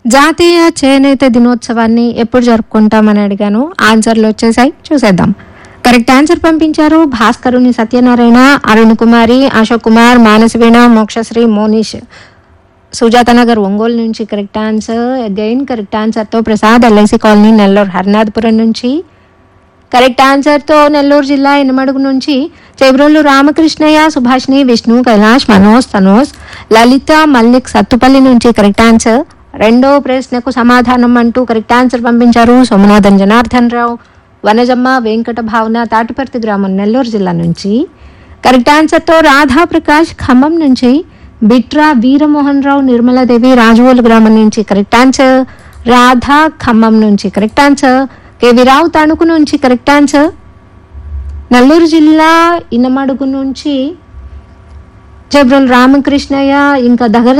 జాతీయ చేనేత దినోత్సవాన్ని ఎప్పుడు జరుపుకుంటామని అడిగాను ఆన్సర్లు వచ్చేసాయి చూసేద్దాం కరెక్ట్ ఆన్సర్ పంపించారు భాస్కరుని సత్యనారాయణ అరుణ్ కుమారి అశోక్ కుమార్ మానసవీణ మోక్షశ్రీ మోనిష్ సుజాత నగర్ ఒంగోలు నుంచి కరెక్ట్ ఆన్సర్ అగైన్ కరెక్ట్ ఆన్సర్తో ప్రసాద్ ఎల్ఐసి కాలనీ నెల్లూరు హరినాథపురం నుంచి కరెక్ట్ ఆన్సర్తో నెల్లూరు జిల్లా ఎనమడుగు నుంచి చెబ్రోలు రామకృష్ణయ్య సుభాష్ని విష్ణు కైలాష్ మనోజ్ తనోజ్ లలిత మల్లిక్ సత్తుపల్లి నుంచి కరెక్ట్ ఆన్సర్ రెండో ప్రశ్నకు సమాధానం అంటూ కరెక్ట్ ఆన్సర్ పంపించారు సోమనాథన్ జనార్దన్ రావు వనజమ్మ వెంకట భావన తాటిపర్తి గ్రామం నెల్లూరు జిల్లా నుంచి కరెక్ట్ ఆన్సర్తో రాధా ప్రకాష్ ఖమ్మం నుంచి బిట్రా వీరమోహన్ రావు నిర్మలాదేవి రాజవోలు గ్రామం నుంచి కరెక్ట్ ఆన్సర్ రాధా ఖమ్మం నుంచి correct answer KV Rao Tanuku నుంచి కరెక్ట్ ఆన్సర్ నెల్లూరు జిల్లా ఇనమడుగు నుంచి జబ్రల్ రామకృష్ణయ్య ఇంకా దగ్గర